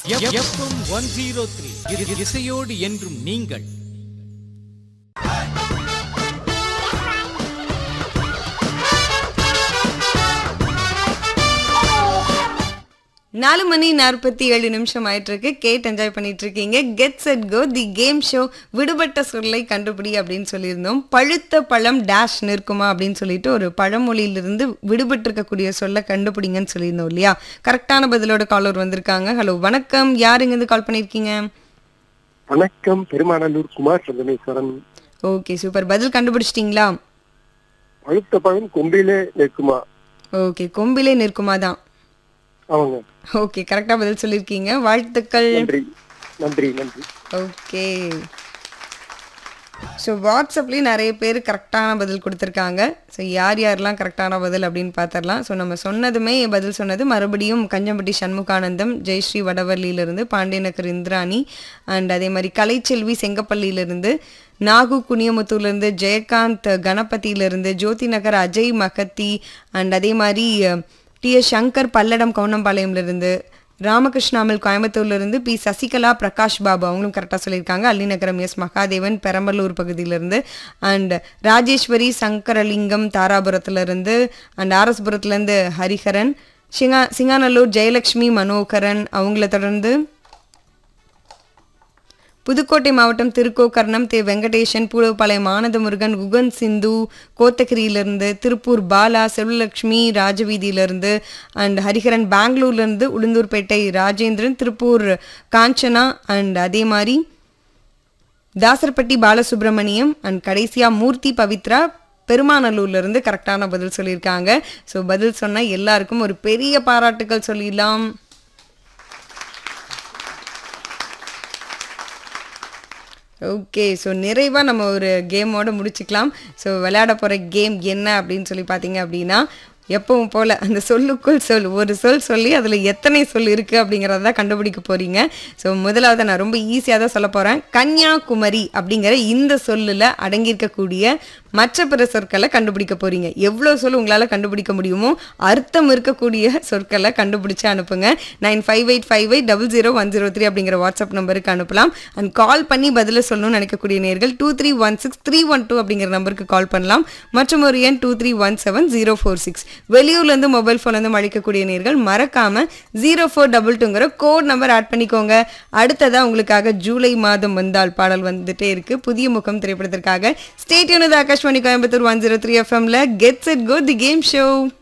FM one zero three இசையோடு என்றும் நீங்கள் நாலு மணி நாற்பத்தி ஏழு நிமிஷம் ஆயிட்டு இருக்கு கேட் என்ஜாய் பண்ணிட்டு இருக்கீங்க get set go the game show விடுபட்ட சொல்லை கண்டுபிடி அப்படின்னு சொல்லியிருந்தோம் பழுத்த பழம் டேஷ் நிற்குமா அப்படின்னு சொல்லிட்டு ஒரு பழமொழியிலிருந்து விடுபட்டு இருக்கக்கூடிய சொல்லை கண்டுபிடிங்கன்னு சொல்லியிருந்தோம் இல்லையா கரெக்டான பதிலோட காலர் வந்திருக்காங்க ஹலோ வணக்கம் யாருங்க இருந்து கால் பண்ணியிருக்கீங்க வணக்கம் பெருமாநல்லூர் குமார் சந்திரமேஸ்வரன் ஓகே சூப்பர் பதில் கண்டுபிடிச்சிட்டிங்களா பழுத்த பழம் கொம்பிலே நிற்குமா ஓகே கொம்பிலே நிற்குமா தான் அவங்க ஓகே கரெக்டாக பதில் சொல்லியிருக்கீங்க வாழ்த்துக்கள் நன்றி நன்றி நன்றி ஓகே ஸோ வாட்ஸ்அப்லேயும் நிறைய பேர் கரெக்டான பதில் கொடுத்துருக்காங்க ஸோ யார் யாரெல்லாம் கரெக்டான பதில் அப்படின்னு பார்த்துடலாம் ஸோ நம்ம சொன்னதுமே பதில் சொன்னது மறுபடியும் கஞ்சம்பட்டி சண்முகானந்தம் ஜெயஸ்ரீ வடவள்ளியிலிருந்து பாண்டியநகர் இந்திராணி அண்ட் அதே மாதிரி கலைச்செல்வி செங்கப்பள்ளியிலிருந்து நாகு குனியமுத்தூர்லேருந்து ஜெயகாந்த் கணபதியிலிருந்து ஜோதி நகர் அஜய் மகத்தி அண்ட் அதே மாதிரி டி எஸ் சங்கர் பல்லடம் கவுனம்பாளையம்லேருந்து ராமகிருஷ்ணாமல் கோயம்புத்தூர்லேருந்து பி சசிகலா பிரகாஷ் பாபு அவங்களும் கரெக்டாக சொல்லியிருக்காங்க அல்லிநகரம் எஸ் மகாதேவன் பெரம்பலூர் பகுதியிலேருந்து அண்ட் ராஜேஸ்வரி சங்கரலிங்கம் தாராபுரத்துலேருந்து அண்ட் ஆர்எஸ்புரத்துலேருந்து ஹரிஹரன் சிங்கா சிங்காநல்லூர் ஜெயலக்ஷ்மி மனோகரன் அவங்கள தொடர்ந்து புதுக்கோட்டை மாவட்டம் திருக்கோக்கர்ணம் தே வெங்கடேசன் பூலப்பாளையம் ஆனந்தமுருகன் குகன் சிந்து கோத்தகிரியிலிருந்து திருப்பூர் பாலா செல்வலட்சுமி ராஜவீதியிலிருந்து அண்ட் ஹரிஹரன் பெங்களூர்லேருந்து உளுந்தூர்பேட்டை ராஜேந்திரன் திருப்பூர் காஞ்சனா அண்ட் அதே மாதிரி தாசர்பட்டி பாலசுப்ரமணியம் அண்ட் கடைசியாக மூர்த்தி பவித்ரா பெருமாநல்லூர்லேருந்து கரெக்டான பதில் சொல்லியிருக்காங்க ஸோ பதில் சொன்னால் எல்லாருக்கும் ஒரு பெரிய பாராட்டுக்கள் சொல்லிடலாம் ஓகே ஸோ நிறைவாக நம்ம ஒரு கேமோட முடிச்சுக்கலாம் ஸோ விளையாட போகிற கேம் என்ன அப்படின்னு சொல்லி பார்த்தீங்க அப்படின்னா எப்பவும் போல் அந்த சொல்லுக்குள் சொல் ஒரு சொல் சொல்லி அதில் எத்தனை சொல் இருக்குது அப்படிங்கிறத தான் கண்டுபிடிக்க போகிறீங்க ஸோ முதலாவது நான் ரொம்ப ஈஸியாக தான் சொல்ல போகிறேன் கன்னியாகுமரி அப்படிங்கிற இந்த சொல்லில் அடங்கியிருக்கக்கூடிய மற்ற பிற சொற்களை கண்டுபிடிக்க போகிறீங்க எவ்வளோ சொல் உங்களால் கண்டுபிடிக்க முடியுமோ அர்த்தம் இருக்கக்கூடிய சொற்களை கண்டுபிடிச்சு அனுப்புங்க nine five eight five eight double zero one zero three அப்படிங்கிற வாட்ஸ்அப் நம்பருக்கு அனுப்பலாம் அண்ட் கால் பண்ணி பதில சொல்லணும்னு நினைக்கக்கூடிய நேர்கள் two three one six three one two அப்படிங்கிற நம்பருக்கு கால் பண்ணலாம் மற்றும் ஒரு எண் two three one seven zero four six வெளியூர்லேருந்து மொபைல் ஃபோன்லேருந்து அழைக்கக்கூடிய நேர்கள் மறக்காம ஜீரோ ஃபோர் டபுள் டூங்கிற கோட் நம்பர் ஆட் பண்ணிக்கோங்க அடுத்ததாக உங்களுக்காக ஜூலை மாதம் வந்தால் பாடல் வந்துட்டே இருக்கு புதிய முகம் திரைப்படத்திற்காக state unit Akashvani Coimbatore one zero three எஃப்எம்ல get set go the game show